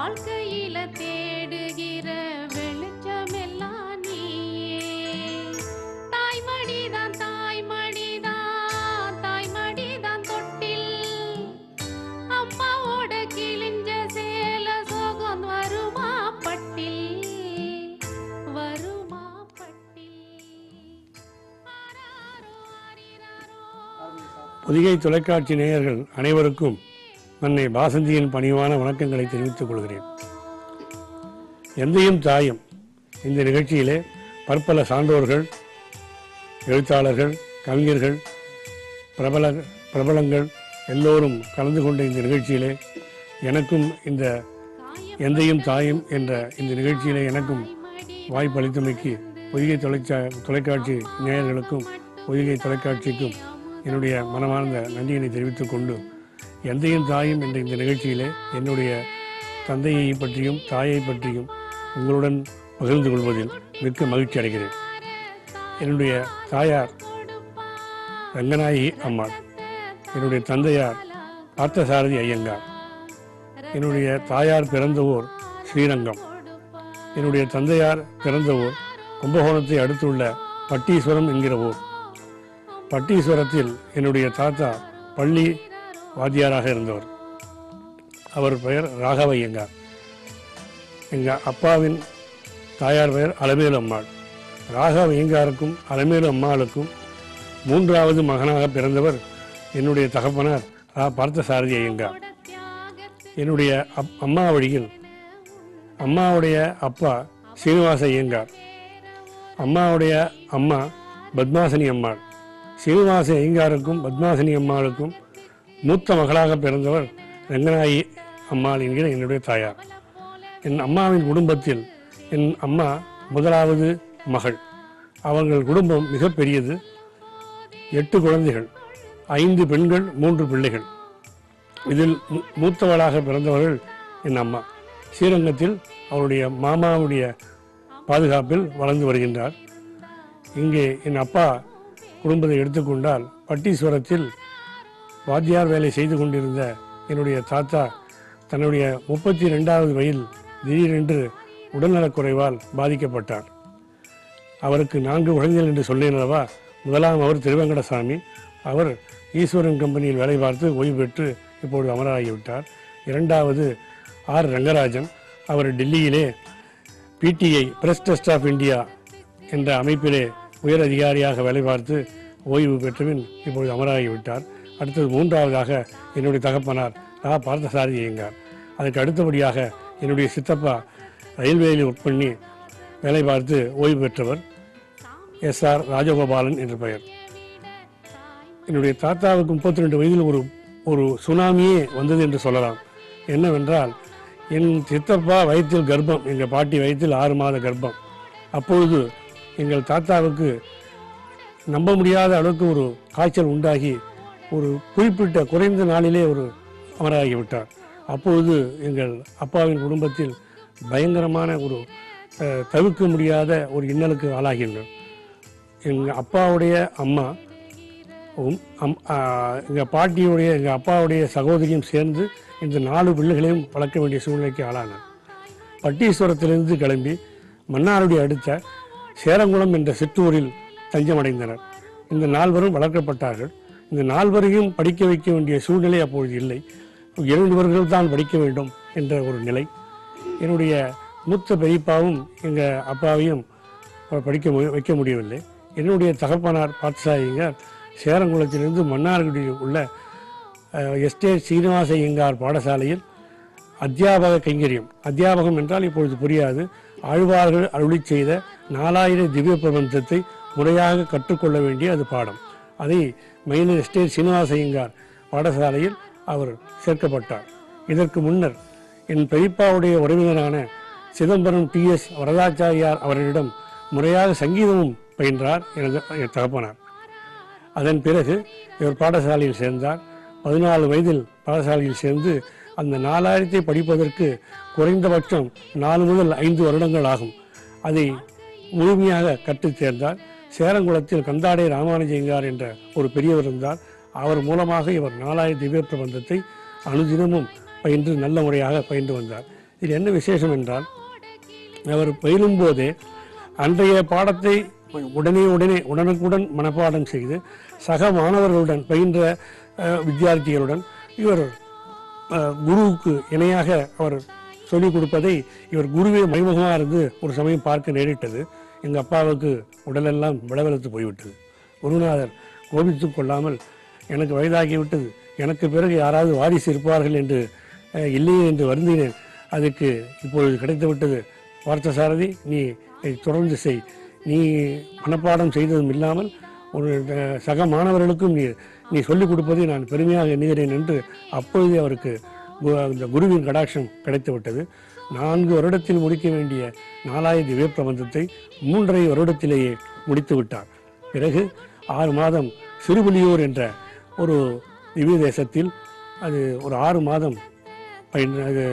வாழ்க்கையில தேடுகிற வெளிச்சமெல்லாம் நீயே தாய்மடிதான் தாய்மடிதான் தாய்மடிதான் தொட்டில் அம்மாவோட கிழிஞ்ச சேல சோகம் வருமா பட்டில் வருமா பட்டில் ஆராரோ ஆரிராரோ பொதிகை தொலைக்காட்சி நேயர்கள் அனைவருக்கும் அன்னை பாசந்தியின் பணிவான வணக்கங்களை தெரிவித்துக் கொள்கிறேன் எந்தையும் தாயும் இந்த நிகழ்ச்சியிலே பற்பல சான்றோர்கள் எழுத்தாளர்கள் கவிஞர்கள் பிரபல பிரபலங்கள் எல்லோரும் கலந்து கொண்ட இந்த நிகழ்ச்சியிலே எனக்கும் இந்த எந்தையும் தாயும் என்ற இந்த நிகழ்ச்சியிலே எனக்கும் வாய்ப்பளித்தமைக்கு பொதிகை தொலைச்சா தொலைக்காட்சி நேயர்களுக்கும் பொதிகை தொலைக்காட்சிக்கும் என்னுடைய மனமார்ந்த நன்றியினை தெரிவித்துக் கொண்டு எந்தையும் தாயும் என்ற இந்த நிகழ்ச்சியிலே என்னுடைய தந்தையை பற்றியும் தாயை பற்றியும் உங்களுடன் பகிர்ந்து கொள்வதில் மிக்க மகிழ்ச்சி அடைகிறேன் என்னுடைய தாயார் ரங்கநாயகி அம்மாள் என்னுடைய தந்தையார் பார்த்தசாரதி ஐயங்கார் என்னுடைய தாயார் பிறந்த ஊர் ஸ்ரீரங்கம் என்னுடைய தந்தையார் பிறந்த ஊர் கும்பகோணத்தை அடுத்துள்ள பட்டீஸ்வரம் என்கிற ஊர் பட்டீஸ்வரத்தில் என்னுடைய தாத்தா பள்ளி வாத்தியாராக இருந்தவர் அவர் பெயர் ராகவ ஐயங்கார் எங்கள் அப்பாவின் தாயார் பெயர் அலமேலு அம்மாள் ராகவ ஐயங்காருக்கும் அலமேலு அம்மாளுக்கும் மூன்றாவது மகனாக பிறந்தவர் என்னுடைய தகப்பனார் ரா பார்த்தசாரதி ஐயங்கார் என்னுடைய அப் அம்மா வழியில் அம்மாவுடைய அப்பா சீனிவாச ஐயங்கார் அம்மாவுடைய அம்மா பத்மாசினி அம்மாள் சீனிவாச ஐயங்காருக்கும் பத்மாசினி அம்மாளுக்கும் மூத்த மகளாக பிறந்தவர் ரங்கநாயகி அம்மாள் என்கிற என்னுடைய தாயார் என் அம்மாவின் குடும்பத்தில் என் அம்மா முதலாவது மகள் அவர்கள் குடும்பம் மிக பெரியது எட்டு குழந்தைகள் ஐந்து பெண்கள் மூன்று பிள்ளைகள் இதில் மூ- மூத்தவளாக பிறந்தவர்கள் என் அம்மா ஸ்ரீரங்கத்தில் அவருடைய மாமாவுடைய பாதுகாப்பில் வளர்ந்து வருகின்றார் இங்கே என் அப்பா குடும்பத்தை எடுத்துக்கொண்டால் பட்டீஸ்வரத்தில் வாத்தியார் வேலை செய்து கொண்டிருந்த என்னுடைய தாத்தா தன்னுடைய முப்பத்தி ரெண்டாவது வயதில் திடீரென்று உடல்நலக்குறைவால் பாதிக்கப்பட்டார் அவருக்கு நான்கு குழந்தைகள் என்று சொன்னேன் அல்லவா முதலாம் அவர் திருவெங்கடசாமி அவர் ஈஸ்வரன் கம்பெனியில் வேலை பார்த்து ஓய்வு பெற்று இப்பொழுது அமராகிவிட்டார் இரண்டாவது ஆர் ரங்கராஜன் அவர் டெல்லியிலே PTI press trust of India என்ற அமைப்பிலே உயர் அதிகாரியாக வேலை பார்த்து ஓய்வு பெற்றபின் இப்பொழுது அமராகிவிட்டார் அடுத்தது மூன்றாவதாக என்னுடைய தகப்பனார் ரா பார்த்தசாரதி ஐயங்கார் அதுக்கு அடுத்தபடியாக என்னுடைய சித்தப்பா ரயில்வேயில் ஒர்க் பண்ணி வேலை பார்த்து ஓய்வு பெற்றவர் எஸ் ஆர் ராஜகோபாலன் என்று பெயர் என்னுடைய தாத்தாவுக்கு முப்பத்தி ரெண்டு வயதில் ஒரு ஒரு சுனாமியே வந்தது என்று சொல்லலாம் என்னவென்றால் என் சித்தப்பா வயிற்றில் கர்ப்பம் எங்கள் பாட்டி வயிற்றில் ஆறு மாத கர்ப்பம் அப்பொழுது எங்கள் தாத்தாவுக்கு நம்ப முடியாத அளவுக்கு ஒரு காய்ச்சல் உண்டாகி ஒரு குறிப்பிட்ட குறைந்த நாளிலே ஒரு அமராகிவிட்டார் அப்பொழுது எங்கள் அப்பாவின் குடும்பத்தில் பயங்கரமான ஒரு அஹ், தவிர்க்க முடியாத ஒரு இன்னலுக்கு ஆளாகின்றோம் எங்கள் அப்பாவுடைய அம்மா உம், அம்- ஆ, எங்கள் பாட்டியுடைய எங்கள் அப்பாவுடைய சகோதரியும் சேர்ந்து இந்த நாலு பிள்ளைகளையும் வளர்க்க வேண்டிய சூழ்நிலைக்கு ஆளானார் பட்டீஸ்வரத்திலிருந்து கிளம்பி மன்னாருடைய அடுத்த சேரங்குளம் என்ற சிற்றூரில் தஞ்சமடைந்தனர் இந்த நால்வரும் வளர்க்கப்பட்டார்கள் இந்த நால்வரையும் படிக்க வைக்க வேண்டிய சூழ்நிலை அப்பொழுது இல்லை இரண்டுவர்கள் தான் படிக்க வேண்டும் என்ற ஒரு நிலை என்னுடைய மூத்த பெரியப்பாவும் எங்கள் அப்பாவையும் படிக்க மு- வைக்க முடியவில்லை என்னுடைய தகப்பனார் பார்த்தசாயிங்கர் சேரங்குளத்திலிருந்து மன்னார்குடியில் உள்ள அஹ், எஸ்டேட் சீனிவாச ஐயங்கார் பாடசாலையில் அத்தியாபக கைங்கரியம் அத்தியாபகம் என்றால் இப்பொழுது புரியாது ஆழ்வார்கள் அருளி செய்த நாலாயிரம் திவ்ய பிரபந்தத்தை முறையாக கற்றுக்கொள்ள வேண்டிய அது பாடம் அதை மைனர் எஸ்டேட் சீனிவாச ஐயங்கார் பாடசாலையில் அவர் சேர்க்கப்பட்டார் இதற்கு முன்னர் என் பெரியப்பாவுடைய உறவினரான சிதம்பரம் டி எஸ் வரதாச்சாரியார் அவர்களிடம் முறையாக சங்கீதமும் பயின்றார் எனது என் தகப்பனார் அதன் பிறகு இவர் பாடசாலையில் சேர்ந்தார் பதினாலு வயதில் பாடசாலையில் சேர்ந்து அந்த நாலாயிரத்தை படிப்பதற்கு குறைந்தபட்சம் நாலு முதல் ஐந்து வருடங்கள் ஆகும் அதை முழுமையாக கற்றுத் தேர்ந்தார் சேரங்குளத்தில் கந்தாடை ராமானுஜயங்கார் என்ற ஒரு பெரியவர் இருந்தார் அவர் மூலமாக இவர் நாலாயிரம் திவ்ய பிரபந்தத்தை அனுதினமும் பயின்று நல்ல முறையாக பயின்று வந்தார் இது என்ன விசேஷம் என்றால் அவர் பயிலும் போதே அன்றைய பாடத்தை உடனே உடனே உடனுக்குடன் மனப்பாடம் செய்து சக மாணவர்களுடன் பயின்ற அஹ், வித்தியார்த்திகளுடன் இவர் அஹ், குருவுக்கு இணையாக அவர் சொல்லிக் கொடுப்பதை இவர் குருவே மறைமுகமாக இருந்து ஒரு சமயம் பார்க்க நேரிட்டது எங்கள் அப்பாவுக்கு உடலெல்லாம் விளவெழுத்து போய்விட்டது குருநாதர் கோபித்துக் கொள்ளாமல் எனக்கு வயதாகிவிட்டது எனக்கு பிறகு யாராவது வாரிசு இருப்பார்கள் என்று அஹ், இல்லையே என்று வருந்தினேன் அதுக்கு இப்பொழுது கிடைத்து விட்டது பார்த்தசாரதி நீ இதை தொடர்ந்து செய் நீ மனப்பாடம் செய்ததும் இல்லாமல் ஒரு அஹ், சக மாணவர்களுக்கும் நீ நீ சொல்லிக் கொடுப்பதை நான் பெருமையாக எண்ணுகிறேன் என்று அப்பொழுதே அவருக்கு கு- அந்த குருவின் கடாட்சம் கிடைத்து விட்டது நான்கு வருடத்தில் முடிக்க வேண்டிய நாலாயிரம் திவ்ய பிரபந்தத்தை மூன்றரை வருடத்திலேயே முடித்து விட்டார் பிறகு ஆறு மாதம் சிறுபுலியூர் என்ற ஒரு திவ்ய தேசத்தில் அது ஒரு ஆறு மாதம் பயின்று அது,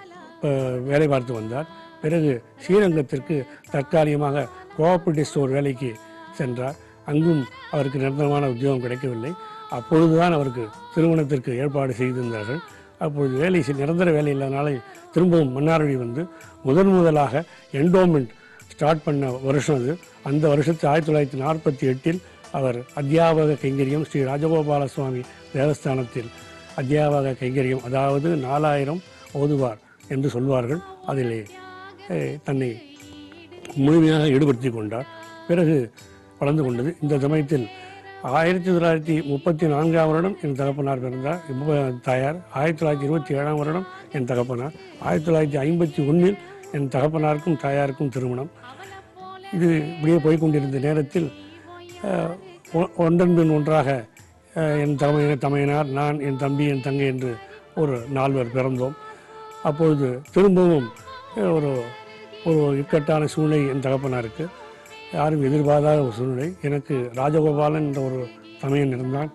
ப- வேலை பார்த்து வந்தார் பிறகு ஸ்ரீரங்கத்திற்கு தற்காலிகமாக கோஆபரேட்டிவ் ஸ்டோர் வேலைக்கு சென்றார் அங்கும் அவருக்கு நிரந்தரமான உத்தியோகம் கிடைக்கவில்லை அப்பொழுதுதான் அவருக்கு திருமணத்திற்கு ஏற்பாடு செய்திருந்தார்கள் அப்பொழுது வேலை செய்- நிரந்தர வேலை இல்லாதனால திரும்பவும் மன்னார்வழி வந்து முதன் முதலாக என்டோமெண்ட் ஸ்டார்ட் பண்ண வருஷம் அது அந்த வருஷத்து ஆயிரத்தி தொள்ளாயிரத்தி நாற்பத்தி எட்டில் அவர் அத்தியாபக கைங்கரியம் ஸ்ரீ ராஜகோபால சுவாமி தேவஸ்தானத்தில் அத்தியாபக கைங்கரியம் அதாவது நாலாயிரம் ஓதுவார் என்று சொல்வார்கள் அதிலே அஹ், தன்னை முழுமையாக ஈடுபடுத்தி கொண்டார் பிறகு வளர்ந்து கொண்டது இந்த சமயத்தில் ஆயிரத்தி தொள்ளாயிரத்தி முப்பத்தி நான்காம் வருடம் என் தகப்பனார் பிறந்தார் இப்ப தாயார் ஆயிரத்தி தொள்ளாயிரத்தி இருபத்தி ஏழாம் வருடம் என் தகப்பனார் ஆயிரத்தி தொள்ளாயிரத்தி ஐம்பத்தி ஒன்றில் என் தகப்பனாருக்கும் தாயாருக்கும் திருமணம் இது இப்படியே போய் கொண்டிருந்த நேரத்தில் அஹ், ஒ- ஒன்றன் பின் ஒன்றாக அஹ், என் தமையன தமையனார் நான் என் தம்பி என் தங்கை என்று ஒரு நால்வர் பிறந்தோம் அப்பொழுது திரும்பவும் அஹ், ஒரு ஒரு இக்கட்டான சூழ்நிலை என் தகப்பனாருக்கு யாரும் எதிர்பாராத ஒரு சூழ்நிலை எனக்கு ராஜகோபாலன் என்ற ஒரு தமையன் இருந்தான்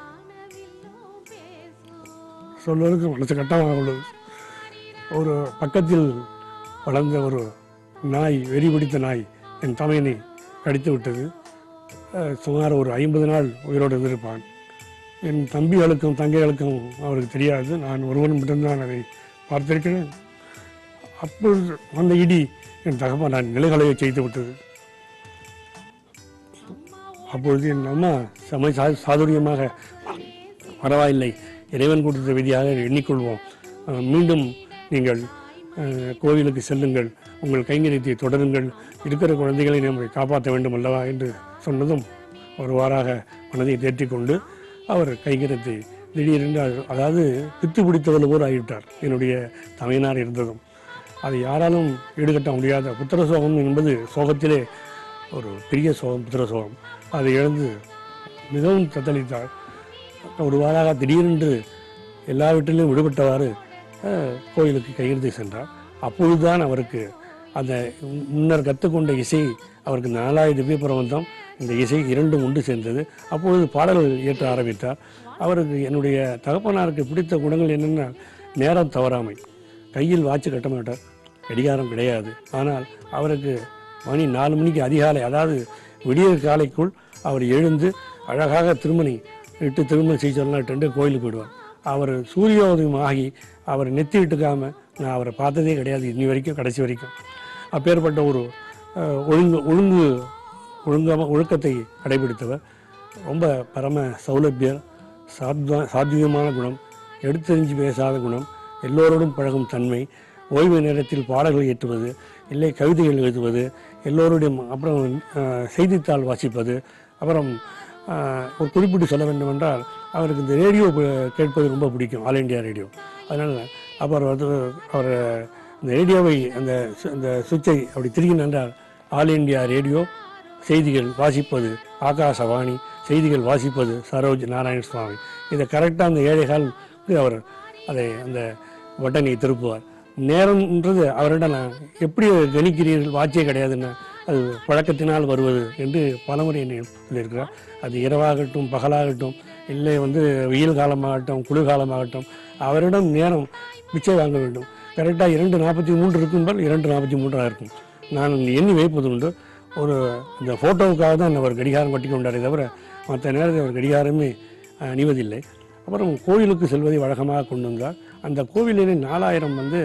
சொல்வதற்கு மனசு கட்டமாக உள்ளது ஒரு பக்கத்தில் வளர்ந்த ஒரு நாய் வெறி பிடித்த நாய் என் தமையனை கடித்து விட்டது அஹ், சுமார் ஒரு ஐம்பது நாள் உயிரோடு இருந்திருப்பான் என் தம்பிகளுக்கும் தங்கைகளுக்கும் அவருக்கு தெரியாது நான் ஒருவன் மட்டும்தான் அதை பார்த்திருக்கிறேன் அப்பொழுது அந்த இடி என் தகப்பன் நான் நிலைகளைய செய்து விட்டது அப்பொழுது என் அம்மா சமய சா சாதுரியமாக பரவாயில்லை இறைவன் கொடுத்த விதியாக எண்ணிக்கொள்வோம் அஹ், மீண்டும் நீங்கள் அஹ், கோவிலுக்கு செல்லுங்கள் உங்கள் கைங்கரியத்தை தொடருங்கள் இருக்கிற குழந்தைகளை நம்மை காப்பாற்ற வேண்டும் அல்லவா என்று சொன்னதும் ஒருவாறாக மனதை தேற்றிக் கொண்டு அவர் கைங்கரியத்தை திடீரென்று அது- அதாவது பித்து பிடித்தவள் போல் ஆகிவிட்டார் என்னுடைய தமையனார் இருந்ததும் அதை யாராலும் ஈடுகட்ட முடியாத புத்திர சோகம் என்பது சோகத்திலே ஒரு பெரிய சோகம் புத்திர சோகம் அதை இழந்து மிகவும் தத்தளித்தார் ஒரு வாராக திடீரென்று எல்லாவற்றிலும் விடுபட்டவாறு அஹ், கோயிலுக்கு கையெழுத்து சென்றார் அப்பொழுதுதான் அவருக்கு அந்த முன்னர் கற்றுக்கொண்ட இசை அவருக்கு நாலாயிரம் திவ்ய பிரபந்தம் இந்த இசை இரண்டும் உண்டு சேர்ந்தது அப்பொழுது பாடல்கள் இயற்ற ஆரம்பித்தார் அவருக்கு என்னுடைய தகப்பனாருக்கு பிடித்த குணங்கள் என்னென்ன நேரம் தவறாமை கையில் வாட்சி கட்ட மாட்டார் கடிகாரம் கிடையாது ஆனால் அவருக்கு மணி நாலு மணிக்கு அதிகாலை அதாவது விடியற் காலைக்குள் அவர் எழுந்து அழகாக திருமணி இட்டு திருமணம் செய்ய சொல்லலாட்டு கோயிலுக்கு போயிடுவார் அவர் சூரியோதயம் ஆகி அவர் நெத்தி இட்டுக்காம நான் அவரை பார்த்ததே கிடையாது இன்னி வரைக்கும் கடைசி வரைக்கும் அப்பேற்பட்ட ஒரு அஹ், ஒழுங்கு ஒழுங்கு ஒழுங்காம ஒழுக்கத்தை கடைபிடித்தவர் ரொம்ப பரம சௌலபியர் சாத்வா சாத்வீகமான குணம் எடுத்தெறிஞ்சு பேசாத குணம் எல்லோரோடும் பழகும் தன்மை ஓய்வு நேரத்தில் பாடல்கள் ஏற்றுவது இல்லை கவிதைகள் எழுதுவது எல்லோருடையும் அப்புறம் அஹ், செய்தித்தாள் வாசிப்பது அப்புறம் அஹ், ஒரு குறிப்பிட்டு சொல்ல வேண்டும் என்றால் அவருக்கு இந்த ரேடியோ ப- கேட்பது ரொம்ப பிடிக்கும் ஆல் இண்டியா ரேடியோ அதனால் அப்புறம் வந்து அவர் இந்த ரேடியோவை அந்த சு- அந்த சுவிட்சை அப்படி திருகினார் ஆல் இண்டியா ரேடியோ செய்திகள் வாசிப்பது ஆகாசவாணி செய்திகள் வாசிப்பது சரோஜ் நாராயண சுவாமி இதை கரெக்டாக அந்த ஏழைகால் அவர் அதை அந்த பட்டனை திருப்புவார் நேரம்ன்றது அவரிடம் நான் எப்படி கணிக்கிறீர்கள் வாட்சியே கிடையாதுன்னு அது பழக்கத்தினால் வருவது என்று பலமுறை என்னை சொல்லியிருக்கிறார் அது இரவாகட்டும் பகலாகட்டும் இல்லை வந்து வெயில் காலமாகட்டும் குளிர்காலமாகட்டும் அவரிடம் நேரம் பிச்சை வாங்க வேண்டும் கரெக்டாக இரண்டு நாற்பத்தி மூன்று இருக்கும்போது இரண்டு நாற்பத்தி மூன்றாக இருக்கும் நான் எண்ணி வைப்பது உண்டு ஒரு இந்த ஃபோட்டோவுக்காக தான் அவர் கடிகாரம் கட்டி கொண்டாரே தவிர மற்ற நேரத்தில் அவர் கடிகாரமே அஹ், அணிவதில்லை அப்புறம் கோவிலுக்கு செல்வதை வழக்கமாக கொண்டு வந்தார் அந்த கோவிலிலே நாலாயிரம் வந்து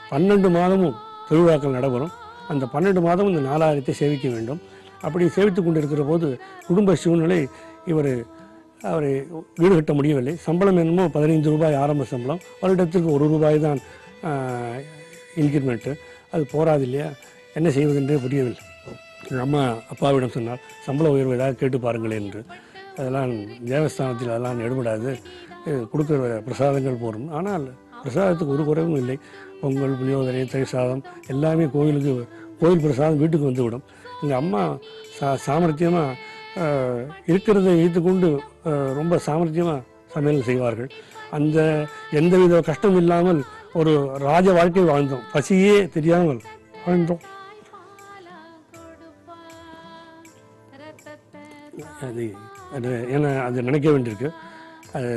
பன்னெண்டு மாதமும் திருவிழாக்கள் நடைபெறும் அந்த பன்னெண்டு மாதம் இந்த நாலாயிரத்தை சேவிக்க வேண்டும் அப்படி சேவித்து கொண்டிருக்கிற போது குடும்ப சூழ்நிலை இவர் அவரை வீடு கட்ட முடியவில்லை சம்பளம் என்னமோ பதினைந்து ரூபாய் ஆரம்ப சம்பளம் வருடத்திற்கு ஒரு ரூபாய் தான் இன்க்ரிமெண்ட்டு அது போராது இல்லையா என்ன செய்வதென்றே புரியவில்லை எங்கள் அம்மா அப்பாவிடம் சொன்னார் சம்பள உயர்வு ஏதாவது கேட்டு பாருங்களேன் என்று அதெல்லாம் தேவஸ்தானத்தில் அதெல்லாம் எடுபடாது இது கொடுக்குற பிரசாதங்கள் போரும் ஆனால் பிரசாதத்துக்கு ஒரு குறைவும் இல்லை பொங்கல் புளியோதரை தயிர் சாதம் எல்லாமே கோயிலுக்கு கோயில் பிரசாதம் வீட்டுக்கு வந்துவிடும் எங்கள் அம்மா சா சாமர்த்தியமாக இருக்கிறதை வைத்துக்கொண்டு அஹ், ரொம்ப சாமர்த்தியமாக சமையல் செய்வார்கள் அந்த எந்தவித கஷ்டம் இல்லாமல் ஒரு ராஜ வாழ்க்கை வாழ்ந்தோம் பசியே தெரியாமல் வாழ்ந்தோம் அது அது ஏன்னா அது நினைக்க வேண்டியிருக்கு அது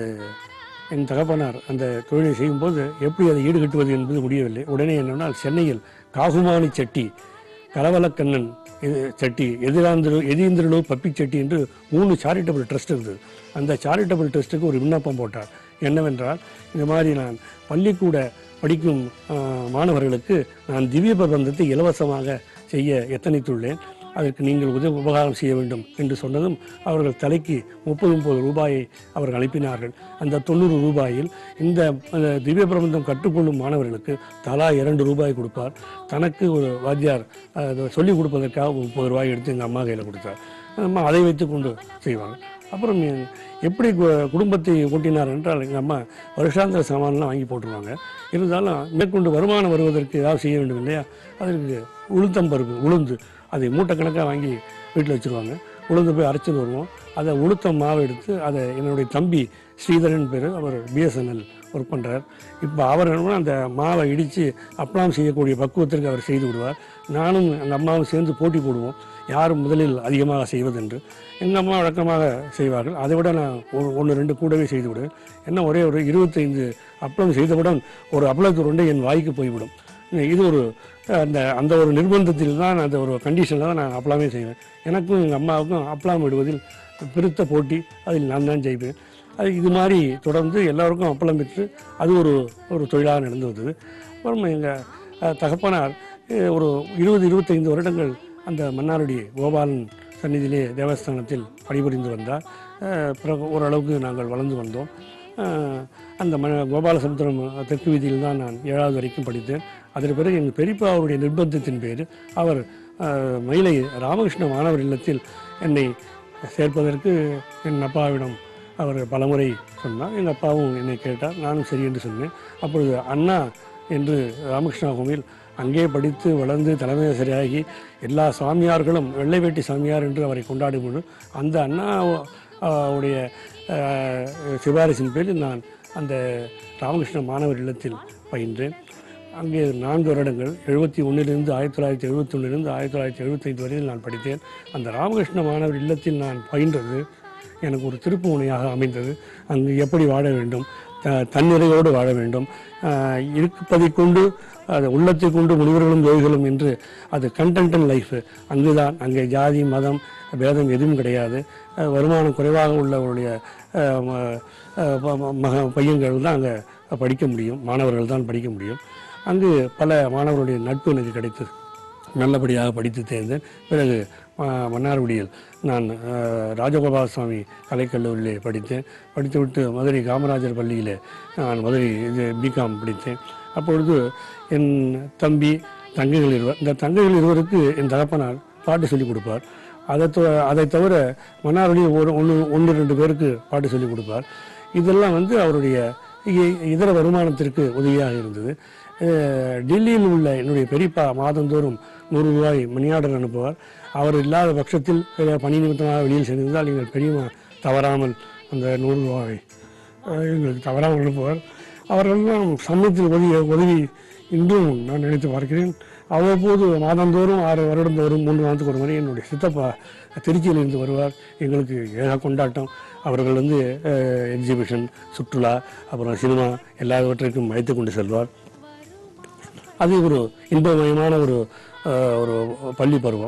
என் தகப்பனார் அந்த தொழிலை செய்யும்போது எப்படி அதை ஈடுகட்டுவது என்பது முடியவில்லை உடனே என்னன்னா சென்னையில் காகுமானி செட்டி கலவலக்கண்ணன் இது செட்டி எதிராந்திர எதீந்திரலு பப்பி செட்டி என்று மூணு சாரிட்டபிள் ட்ரஸ்ட் இருந்தது அந்த சாரிட்டபிள் ட்ரஸ்ட்டுக்கு ஒரு விண்ணப்பம் போட்டார் என்னவென்றால் இந்த மாதிரி நான் பள்ளிக்கூட படிக்கும் ஆ, மாணவர்களுக்கு நான் திவ்ய பிரபந்தத்தை இலவசமாக செய்ய எத்தனித்துள்ளேன் அதற்கு நீங்கள் உதவி உபகாரம் செய்ய வேண்டும் என்று சொன்னதும் அவர்கள் தலைக்கு முப்பது முப்பது ரூபாயை அவர்கள் அனுப்பினார்கள் அந்த தொண்ணூறு ரூபாயில் இந்த அஹ், திவ்ய பிரபந்தம் கற்றுக்கொள்ளும் மாணவர்களுக்கு தலா இரண்டு ரூபாய் கொடுப்பார் தனக்கு ஒரு வாத்தியார் அஹ், அதை சொல்லிக் கொடுப்பதற்காக முப்பது ரூபாய் எடுத்து எங்கள் அம்மா கையில் கொடுத்தார் அம்மா அதை வைத்து கொண்டு செய்வாங்க அப்புறம் எ- எப்படி கு- குடும்பத்தை ஓட்டினார் என்றால் எங்கள் அம்மா வருஷாந்திர சாமான்லாம் வாங்கி போட்டுருவாங்க இருந்தாலும் மேற்கொண்டு வருமானம் வருவதற்கு ஏதாவது செய்ய வேண்டும் இல்லையா அதற்கு உளுத்தம் பருப்பு உளுந்து அதை மூட்டை கணக்காக வாங்கி வீட்டில் வச்சுருவாங்க உளுந்து போய் அரைச்சிட்டு வருவோம் அதை உளுத்தம் மாவை எடுத்து அதை என்னுடைய தம்பி ஸ்ரீதரன் பேர் அவர் பிஎஸ்என்எல் ஒர்க் பண்ணுறார் இப்போ அவர் என்ன அந்த மாவை இடித்து அப்பளம் செய்யக்கூடிய பக்குவத்திற்கு அவர் செய்து விடுவார் நானும் எங்கள் அம்மாவும் சேர்ந்து போட்டி போடுவோம் யார் முதலில் அதிகமாக செய்வதென்று எங்கள் அம்மா வழக்கமாக செய்வார்கள் அதை விட நான் ஒன்று ரெண்டு கூடவே செய்து விடுவேன் என்ன ஒரே ஒரு இருபத்தைந்து அப்பளம் செய்தவுடன் ஒரு அப்பளத்து ரெண்டு என் வாய்க்கு போய்விடும் இது ஒரு அந்த அந்த ஒரு நிர்பந்தத்தில் தான் அந்த ஒரு கண்டிஷனில் தான் நான் அப்பளாமே செய்வேன் எனக்கும் எங்கள் அம்மாவுக்கும் அப்பளம் விடுவதில் பெருத்த போட்டி அதில் நான் தான் ஜெயிப்பேன் அது இது மாதிரி தொடர்ந்து எல்லாருக்கும் அப்பளம் பெற்று அது ஒரு ஒரு தொழிலாக நடந்து வந்தது அப்புறம் எங்கள் தகப்பனார் அஹ், ஒரு இருபது இருபத்தைந்து வருடங்கள் அந்த மன்னாருடைய கோபாலன் சந்நிதியிலே தேவஸ்தானத்தில் பணிபுரிந்து வந்தார் அஹ், பிறகு ஓரளவுக்கு நாங்கள் வளர்ந்து வந்தோம் அஹ், அந்த ம கோபாலசமுத்திரம் தெற்கு வீதியில் தான் நான் ஏழாவது வரைக்கும் படித்தேன் அதற்கு பிறகு எங்கள் பெரியப்பா அவருடைய நிர்பந்தத்தின் பேர் அவர் அஹ், மயிலை ராமகிருஷ்ண மாணவர் இல்லத்தில் என்னை சேர்ப்பதற்கு என் அப்பாவிடம் அவர் பலமுறை சொன்னார் எங்கள் அப்பாவும் என்னை கேட்டார் நானும் சரி என்று சொன்னேன் அப்பொழுது அண்ணா என்று ராமகிருஷ்ணா கோவில் அங்கே படித்து வளர்ந்து தலைமை ஆசிரியராகி எல்லா சாமியார்களும் வெள்ளை வேட்டி சாமியார் என்று அவரை கொண்டாடும் அந்த அண்ணா அஹ், உடைய அஹ், சிபாரிசின் பேரில் நான் அந்த ராமகிருஷ்ண மாணவர் இல்லத்தில் பயின்றேன் அங்கே நான்கு வருடங்கள் எழுபத்தி ஒன்றிலிருந்து ஆயிரத்தி தொள்ளாயிரத்தி எழுபத்தி ஒன்றிலிருந்து ஆயிரத்தி தொள்ளாயிரத்தி எழுபத்தைந்து வரையில் நான் படித்தேன் அந்த ராமகிருஷ்ண மாணவர் இல்லத்தில் நான் பயின்றது எனக்கு ஒரு திருப்பு முனையாக அமைந்தது அங்கு எப்படி வாழ வேண்டும் த- தன்னிறையோடு வாழ வேண்டும் ஆஹ் இருப்பதை கொண்டு அது உள்ளத்தை கொண்டு முனிவர்களும் யோகிகளும் என்று அது கண்டென்ட் அண்ட் லைஃப் அங்குதான் அங்கே ஜாதி மதம் பேதம் எதுவும் கிடையாது அஹ் வருமானம் குறைவாக உள்ளவருடைய அஹ், ம- அஹ், ப- ம- மக பையன்கள் தான் அங்கே படிக்க முடியும் மாணவர்கள் தான் படிக்க முடியும் அங்கு பல மாணவர்களுடைய நட்பு எனக்கு கிடைத்தது நல்லபடியாக படித்து தேர்ந்தேன் பிறகு ம- மன்னார்குடியில் நான் அஹ், ராஜகோபால சுவாமி கலைக்கல்லூரியிலே படித்தேன் படித்துவிட்டு மதுரை காமராஜர் பள்ளியிலே நான் மதுரை இது பிகாம் படித்தேன் அப்பொழுது என் தம்பி தங்கைகள் இருவர் இந்த தங்கைகள் இருவருக்கு என் தகப்பனார் பாட்டு சொல்லிக் கொடுப்பார் அதை தவிர அதை தவிர மன்னார்குடியில் ஒரு ஒன்று ஒன்று ரெண்டு பேருக்கு பாட்டு சொல்லிக் கொடுப்பார் இதெல்லாம் வந்து அவருடைய இ- இதர வருமானத்திற்கு உதவியாக இருந்தது அஹ் டெல்லியில் உள்ள என்னுடைய பெரியப்பா மாதந்தோறும் நூறு ரூபாய் மணி ஆர்டர் அனுப்புவார் அவர் இல்லாத பட்சத்தில் ஏதாவது பணி நிமித்தமாக வெளியில் சென்றிருந்தால் எங்கள் பெரியம்மா தவறாமல் அந்த நூறு ரூபாய் அஹ், எங்களுக்கு தவறாமல் அனுப்புவார் அவர்களெல்லாம் சமயத்தில் உதவி உதவி இன்றும் நான் நினைத்து பார்க்கிறேன் அவ்வப்போது மாதந்தோறும் ஆறு வருடந்தோறும் மூன்று மாதத்துக்கு ஒரு முறை என்னுடைய சித்தப்பா திருச்சியிலிருந்து வருவார் எங்களுக்கு ஏக கொண்டாட்டம் அவர்கள் வந்து எக்ஸிபிஷன் சுற்றுலா அப்புறம் சினிமா எல்லாவற்றிற்கும் அழைத்து கொண்டு செல்வார் அது ஒரு இன்பமயமான ஒரு அஹ், ஒரு பள்ளி பருவம்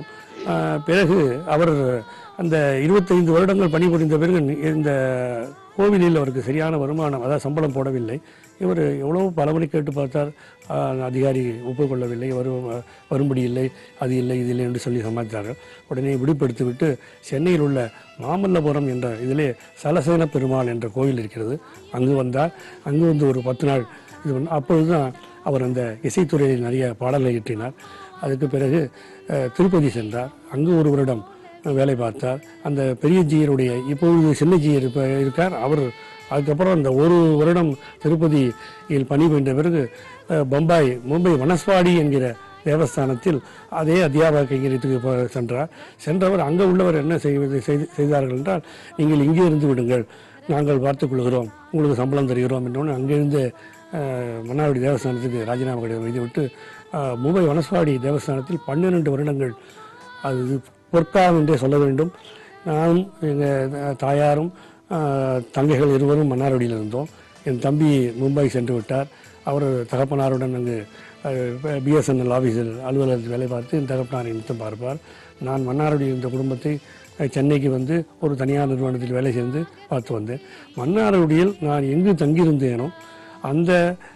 ஆஹ், பிறகு அவர் அந்த இருபத்தைந்து வருடங்கள் பணிபுரிந்த பிறகு இந்த கோவிலில் அவருக்கு சரியான வருமானம் அதாவது சம்பளம் போடவில்லை இவர் எவ்வளவு பலமுறை கேட்டு பார்த்தார் ஆஹ், அதிகாரி ஒப்புக்கொள்ளவில்லை வரும் வரும்படி இல்லை அது இல்லை இது இல்லை என்று சொல்லி சமாளித்தார்கள் உடனே விடுபடுத்தி விட்டு சென்னையில் உள்ள மாமல்லபுரம் என்ற இதிலே சலசேன பெருமாள் என்ற கோவில் இருக்கிறது அங்கு வந்தார் அங்கு வந்து ஒரு பத்து நாள் இது பண்ண அப்பொழுதுதான் அவர் அந்த இசைத்துறையில் நிறைய பாடல்களை இயற்றினார் அதுக்கு பிறகு அஹ், திருப்பதி சென்றார் அங்கு ஒரு வருடம் வேலை பார்த்தார் அந்த பெரிய ஜீயருடைய இப்பொழுது சின்ன ஜீயர் இப்போ இருக்கார் அவர் அதுக்கப்புறம் அந்த ஒரு வருடம் திருப்பதியில் பணிபுரிந்த பிறகு அஹ், பம்பாய் மும்பை வனஸ்வாடி என்கிற தேவஸ்தானத்தில் அதே அத்தியாபக கைங்கரியத்துக்கு போ- சென்றார் சென்றவர் அங்கே உள்ளவர் என்ன செய்வது செய்து செய்தார்கள் என்றால் நீங்கள் இங்கே இருந்து விடுங்கள் நாங்கள் பார்த்துக் கொள்கிறோம் உங்களுக்கு சம்பளம் தருகிறோம் என்றோன்னு அங்கிருந்து அஹ், மன்னார்குடி தேவஸ்தானத்துக்கு ராஜினாமா கடிதம் எழுதிவிட்டு அஹ், மும்பை வனஸ்வாடி தேவஸ்தானத்தில் பன்னிரண்டு வருடங்கள் அது பொற்காலம் என்றே சொல்ல வேண்டும் நானும் எங்கள் தாயாரும் ஆஹ், தங்கைகள் இருவரும் மன்னார்வடியில் இருந்தோம் என் தம்பி மும்பை சென்று விட்டார் அவர் தகப்பனாருடன் அங்கு பிஎஸ்என்எல் ஆஃபீஸில் அலுவலகத்தில் வேலை பார்த்து என் தகப்பனாரை நிமித்தம் பார்ப்பார் நான் மன்னார்வடி இருந்த குடும்பத்தை அஹ், சென்னைக்கு வந்து ஒரு தனியார் நிறுவனத்தில் வேலை செய்து பார்த்து வந்தேன் மன்னார்வடியில் நான் எங்கு தங்கியிருந்தேனோ அந்த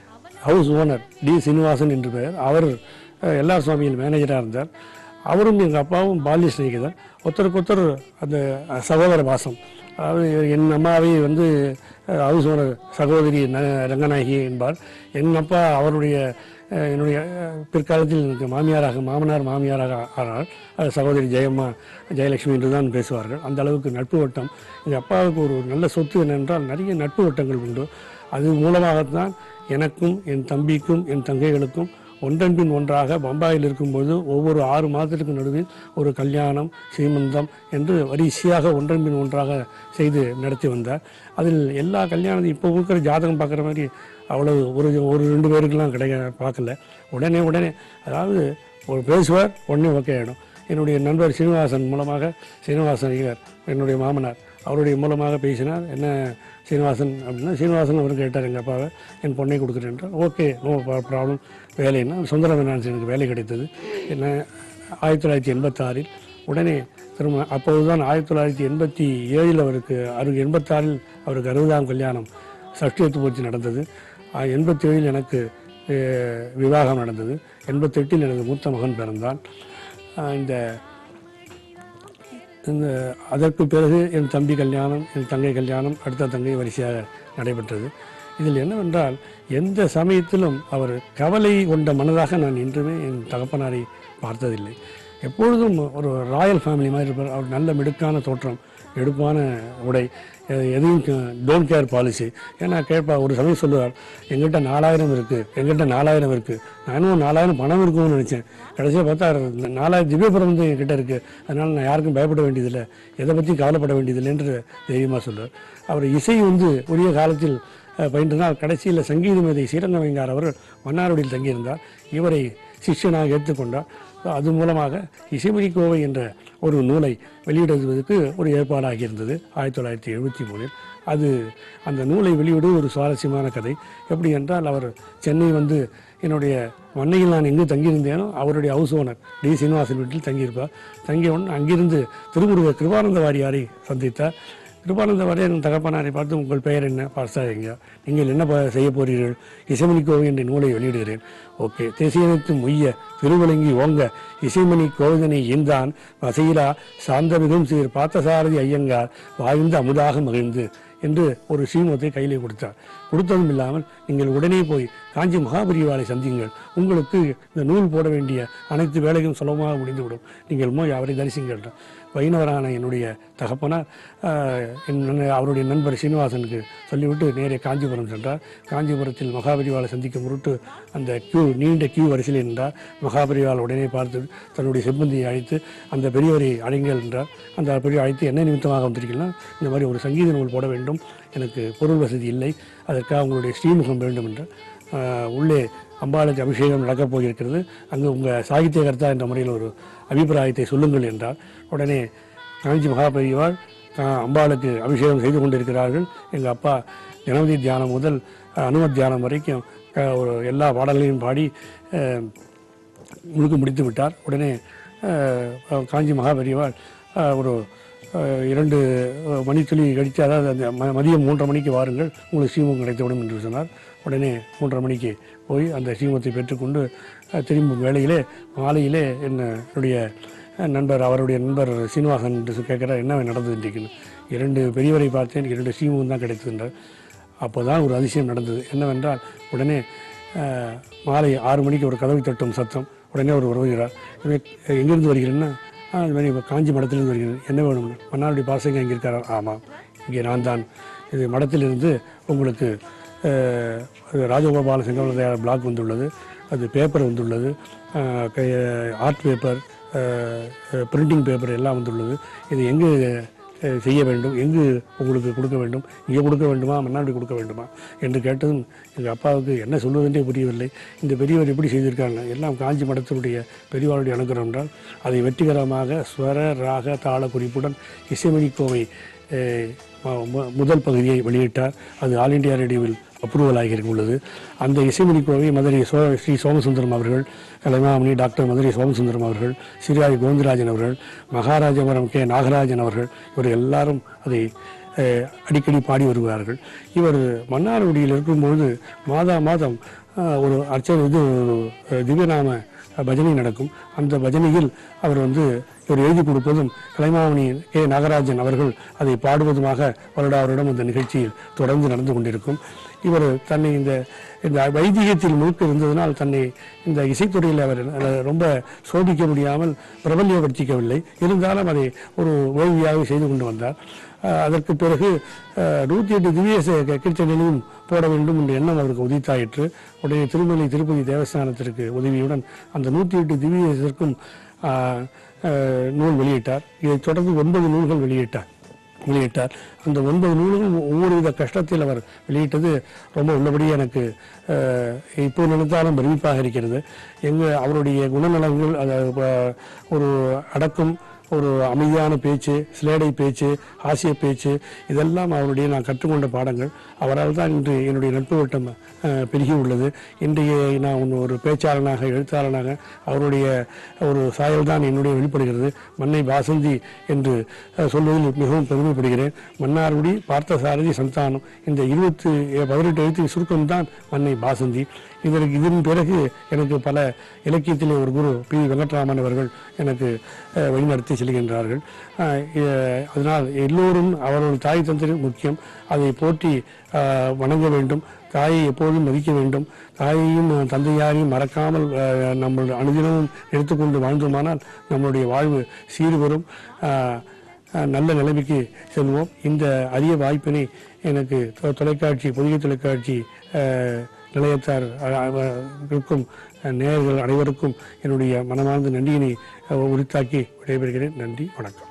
ஹவுஸ் ஓனர் டி சீனிவாசன் என்று பெயர் அவர் அஹ், எல்ஆர் சுவாமியில் மேனேஜராக இருந்தார் அவரும் எங்கள் அப்பாவும் பால்ய சிநேகிதர் ஒருத்தருக்கு ஒருத்தர் அந்த அஹ், சகோதர பாசம் அதாவது என் அம்மாவை வந்து அஹ், ஹவுஸ் ஓனர் சகோதரி ந ரங்கநாயகி என்பார் என் அப்பா அவருடைய அஹ், என்னுடைய அஹ், பிற்காலத்தில் எனக்கு மாமியாராக மாமனார் மாமியாராக ஆனார் அது சகோதரி ஜெயம்மா ஜெயலட்சுமி என்று தான் பேசுவார்கள் அந்த அளவுக்கு நட்பு வட்டம் எங்கள் அப்பாவுக்கு ஒரு நல்ல சொத்து என்னென்றால் நிறைய நட்பு வட்டங்கள் உண்டு அது மூலமாகத்தான் எனக்கும் என் தம்பிக்கும் என் தங்கைகளுக்கும் ஒன்றன் பின் ஒன்றாக பம்பாயில் இருக்கும்போது ஒவ்வொரு ஆறு மாதத்துக்கு நடுவில் ஒரு கல்யாணம் சீமந்தம் என்று வரிசையாக ஒன்றன் பின் ஒன்றாக செய்து நடத்தி வந்தார் அதில் எல்லா கல்யாணத்தையும் இப்போ இருக்கிற ஜாதகம் பார்க்குற மாதிரி அவ்வளவு ஒரு ஒரு ரெண்டு பேருக்கெல்லாம் கிடைக்க பார்க்கல உடனே உடனே அதாவது ஒரு பேசுவார் உடனே ஓகே ஆகிடும் என்னுடைய நண்பர் சீனிவாசன் மூலமாக சீனிவாசன் ஐயர் என்னுடைய மாமனார் அவருடைய மூலமாக பேசினார் என்ன சீனிவாசன் அப்படின்னா சீனிவாசன் அவர் கேட்டார் எங்கள் அப்பாவை என் பொண்ணை கொடுக்குறேன் என்றார் ஓகே நோ ப்ராப்ளம் வேலைன்னா சுந்தர ஃபினான்ஸ் எனக்கு வேலை கிடைத்தது என்ன ஆயிரத்தி தொள்ளாயிரத்தி எண்பத்தாறில் உடனே திரும்ப அப்போதுதான் ஆயிரத்தி தொள்ளாயிரத்தி எண்பத்தி ஏழில் அவருக்கு அறு எண்பத்தாறில் அவருக்கு அறுபதாம் கல்யாணம் சஷ்டியத்து பூர்த்தி நடந்தது எண்பத்தி ஏழில் எனக்கு அஹ், விவாகம் நடந்தது எண்பத்தெட்டில் எனது மூத்த மகன் பிறந்தான் அஹ், இந்த இந்த அதற்கு பிறகு என் தம்பி கல்யாணம் என் தங்கை கல்யாணம் அடுத்த தங்கை வரிசையாக நடைபெற்றது இதில் என்னவென்றால் எந்த சமயத்திலும் அவர் கவலை கொண்ட மனதாக நான் என்றுமே என் தகப்பனாரை பார்த்ததில்லை எப்பொழுதும் ஒரு ராயல் ஃபேமிலி மாதிரி இருப்பார் அவர் நல்ல மிடுக்கான தோற்றம் எடுப்பான உடை எ- எதையும் டோன்ட் கேர் பாலிசி ஏன்னா கேட்பா ஒரு சமயம் சொல்லுவார் எங்கிட்ட நாலாயிரம் இருக்குது எங்கிட்ட நாலாயிரம் இருக்குது நானும் நாலாயிரம் பணம் இருக்கும்னு நினச்சேன் கடைசியாக பார்த்தா இந்த நாலாயிரம் திவ்யபுரம் வந்து என்கிட்ட இருக்குது அதனால் நான் யாருக்கும் பயப்பட வேண்டியதில்லை எதை பற்றியும் கவலைப்பட வேண்டியதில்லை என்று தைரியமாக சொல்லுவார் அவர் இசை வந்து உரிய காலத்தில் அஹ், பயின்றனால் கடைசியில் சங்கீத மேதை ஸ்ரீரங்கவைங்கார் அவர்கள் மன்னார்வடியில் தங்கியிருந்தார் இவரை சிஷ்யனாக ஏற்றுக்கொண்டார் அது மூலமாக இசைமணி கோவை என்ற ஒரு நூலை வெளியிடுவதற்கு ஒரு ஏற்பாடாகி இருந்தது ஆயிரத்தி தொள்ளாயிரத்தி எழுபத்தி மூணில் அது அந்த நூலை வெளியிடுவது ஒரு சுவாரஸ்யமான கதை எப்படி என்றால் அவர் சென்னை வந்து என்னுடைய மண்ணையில் நான் எங்கு தங்கியிருந்தேனோ அவருடைய ஹவுஸ் ஓனர் டி சீனிவாசன் வீட்டில் தங்கியிருப்பார் தங்கியவுடன் அங்கிருந்து திருமுருக கிருபானந்த வாரியாரை சந்தித்தார் கிருபானந்த வாரியார் என் தகப்பனாரை பார்த்து உங்கள் பெயர் என்ன பார்சா எங்க நீங்கள் என்ன ப- செய்ய போறீர்கள் இசைமணி கோவை என்ற நூலை வெளியிடுகிறேன் ஓகே தேசியனைத்து முய்ய திருவிளங்கி ஓங்க இசைமணி கோவிதனை ஈந்தான் வசையிலா சாந்தமிகும் சீர் பார்த்தசாரதி ஐயங்கார் வாய்ந்து அமுதாக மகிழ்ந்து என்று ஒரு ஸ்ரீமத்தை கையிலே கொடுத்தார் கொடுத்ததும் இல்லாமல் நீங்கள் உடனே போய் காஞ்சி மகாபரிவாளை சந்தியுங்கள் உங்களுக்கு இந்த நூல் போட வேண்டிய அனைத்து வேலைகளும் சுலபமாக முடிந்துவிடும் நீங்கள் போய் அவரை தரிசிங்கள் வைணவரான என்னுடைய தகப்பனார் ஆஹ், என் நண்பர் அவருடைய நண்பர் சீனிவாசனுக்கு சொல்லிவிட்டு நேரே காஞ்சிபுரம் சென்றார் காஞ்சிபுரத்தில் மகாபரிவாளை சந்திக்க முருட்டு அந்த கியூ நீண்ட கியூ வரிசையில் நின்றார் மகாபரிவாள் உடனே பார்த்து தன்னுடைய சிப்பந்தியை அழைத்து அந்த பெரியவரை அழைங்கள் என்றார் அந்த பெரிய அழைத்து என்ன நிமித்தமாக வந்திருக்கீங்கன்னா இந்த மாதிரி ஒரு சங்கீத நூல் போட வேண்டும் எனக்கு பொருள் வசதி இல்லை அதற்காக உங்களுடைய ஸ்ரீமுகம் வேண்டும் என்று ஆஹ், உள்ளே அம்பாளுக்கு அபிஷேகம் நடக்கப் போயிருக்கிறது அங்கு உங்கள் சாகித்யகர்த்தா என்ற முறையில் ஒரு அபிப்பிராயத்தை சொல்லுங்கள் என்றார் உடனே காஞ்சி மகாபெரியவாள் ஆஹ், அம்பாளுக்கு அபிஷேகம் செய்து கொண்டிருக்கிறார்கள் எங்கள் அப்பா கணபதி தியானம் முதல் ஆஹ், அனுமத் தியானம் வரைக்கும் ஆஹ், ஒரு எல்லா பாடல்களையும் பாடி ஆஹ், முழுக்க முடித்து விட்டார் உடனே அஹ், காஞ்சி மகாபெரியவாள் அஹ், ஒரு அஹ், இரண்டு அஹ், மணித்துளி கழித்து அதாவது அந்த ம- மதியம் மூன்றரை மணிக்கு வாருங்கள் உங்களுக்கு சீமம் கிடைத்துவிடும் என்று சொன்னார் உடனே மூன்றரை மணிக்கு போய் அந்த சீமத்தை பெற்றுக்கொண்டு அஹ், திரும்பும் வேளையிலே மாலையிலே என்ன என்னுடைய அஹ், நண்பர் அவருடைய நண்பர் சீனிவாசன் என்று கேட்குறார் என்ன நடந்தது இன்றைக்குன்னு இரண்டு பெரியவரை பார்த்தேன் இரண்டு சீமம் தான் கிடைத்ததுன்றார் அப்போதான் ஒரு அதிசயம் நடந்தது என்னவென்றால் உடனே அஹ், மாலை ஆறு மணிக்கு ஒரு கதவை தட்டும் சத்தம் உடனே அவர் வருகிறார் இவர் எங்கிருந்து வருகிறேன்னா ஆ இது மாதிரி இப்போ காஞ்சி மடத்திலிருந்து வருகிறேன் என்ன வேணும் மன்னாருடைய பாசங்க இங்கே இருக்காரா ஆமாம் இங்கே நான் தான் இது மடத்திலிருந்து உங்களுக்கு அஹ், அது ராஜகோபால செங்கோலையார் பிளாக் வந்துள்ளது அது பேப்பர் வந்துள்ளது ஆர்ட் பேப்பர் பிரிண்டிங் பேப்பர் எல்லாம் வந்துள்ளது இது எங்கு அஹ், செய்ய வேண்டும் எங்கு உங்களுக்கு கொடுக்க வேண்டும் இங்கே கொடுக்க வேண்டுமா மன்னாடி கொடுக்க வேண்டுமா என்று கேட்டதும் எங்கள் அப்பாவுக்கு என்ன சொல்வதென்றே புரியவில்லை இந்த பெரியவர் எப்படி செய்திருக்காங்க எல்லாம் காஞ்சி மடத்தினுடைய பெரியவருடைய அனுகிரகம் என்றால் அதை வெற்றிகரமாக ஸ்வர ராக தாள குறிப்புடன் இசைமணி கோவை அஹ், மு- மு- முதல் பகுதியை வெளியிட்டார் அது ஆல் இண்டியா ரேடியோவில் அப்ரூவல் ஆகி உள்ளது அந்த இசைமணி கோவை மதுரை சோ ஸ்ரீ சோமசுந்தரம் அவர்கள் கலைமாமணி டாக்டர் மதுரை சோமசுந்தரம் அவர்கள் சிறாய் கோவிந்தராஜன் அவர்கள் மகாராஜபுரம் கே நாகராஜன் அவர்கள் இவர் எல்லாரும் அதை அஹ், அடிக்கடி பாடி வருவார்கள் இவர் மன்னார்குடியில் இருக்கும்பொழுது மாதா மாதம் அஹ், ஒரு அர்ச்சனை இது ஒரு அஹ், திவ்யநாம பஜனை நடக்கும் அந்த பஜனையில் அவர் வந்து இவர் எழுதி கொடுப்பதும் கலைமாமணி கே நாகராஜன் அவர்கள் அதை பாடுவதுமாக வருடா வருடம் இந்த நிகழ்ச்சியில் தொடர்ந்து நடந்து கொண்டிருக்கும் இவர் தன்னை இந்த இந்த வைதிகத்தில் முழுக்க இருந்ததனால் தன்னை இந்த இசைத்துறையில் அவர் அஹ், ரொம்ப சோபிக்க முடியாமல் பிரபல்யப்படுத்திக்கவில்லை இருந்தாலும் அதை ஒரு ஓய்வியாக செய்து கொண்டு வந்தார் அஹ், அதற்கு பிறகு அஹ், நூற்றி எட்டு திவ்ய ச- கீர்த்தனையிலும் போட வேண்டும் என்ற எண்ணம் அவருக்கு உதித்தாயிற்று உடனே திருமலை திருப்பதி தேவஸ்தானத்திற்கு உதவியுடன் அந்த நூற்றி எட்டு திவ்யத்திற்கும் ஆஹ், ஆஹ், நூல் வெளியிட்டார் இதைத் தொடர்ந்து ஒன்பது நூல்கள் வெளியிட்டார் வெளியிட்டார் அந்த ஒன்பது நூல்களும் ஒவ்வொரு வித கஷ்டத்தில் அவர் வெளியிட்டது ரொம்ப உள்ளபடியே எனக்கு ஆஹ், இப்போ நினைத்தாலும் பிரமிப்பாக இருக்கிறது எங்க அவருடைய குணநலங்கள் அதாவது, ஆஹ், ஒரு அடக்கம் ஒரு அமைதியான பேச்சு சிலேடை பேச்சு ஹாஸ்ய பேச்சு இதெல்லாம் அவருடைய நான் கற்றுக்கொண்ட பாடங்கள் அவரால் தான் இன்று என்னுடைய நட்பு வட்டம் அஹ், பெருகி உள்ளது இன்றைய நான் ஒன்று ஒரு பேச்சாளனாக எழுத்தாளனாக அவருடைய ஒரு சாயல் தான் என்னுடைய வெளிப்படுகிறது மன்னை பாசந்தி என்று அஹ், சொல்வதில் மிகவும் பெருமைப்படுகிறேன் மன்னார்குடி பார்த்தசாரதி சந்தானம் இந்த இருபத்தி பதினெட்டு எழுத்து சுருக்கம் தான் மன்னை பாசந்தி இதற்கு இதன் பிறகு எனக்கு பல இலக்கியத்திலே ஒரு குரு பி வெங்கட்ராமன் அவர்கள் எனக்கு அஹ், வழிநடத்தி செல்கின்றார்கள் அஹ், இ- அதனால் எல்லோரும் அவர்கள் தாய் தந்திர முக்கியம் அதை போற்றி அஹ், வணங்க வேண்டும் தாயை எப்போதும் மதிக்க வேண்டும் தாயையும் அஹ், தந்தையாரையும் மறக்காமல் அஹ், நம்ம அனுதினமும் எடுத்துக்கொண்டு வாழ்ந்தோமானால் நம்மளுடைய வாழ்வு சீர்வரும் அஹ், அஹ், நல்ல நிலைமைக்கு செல்வோம் இந்த அரிய வாய்ப்பினை எனக்கு தொ- தொலைக்காட்சி புதிய தொலைக்காட்சி அஹ், நிலையத்தார் அஹ், அஹ், இருக்கும் அஹ், நேயர்கள் அனைவருக்கும் என்னுடைய மனமார்ந்த நன்றியினை அஹ், உரித்தாக்கி விடைபெறுகிறேன் நன்றி வணக்கம்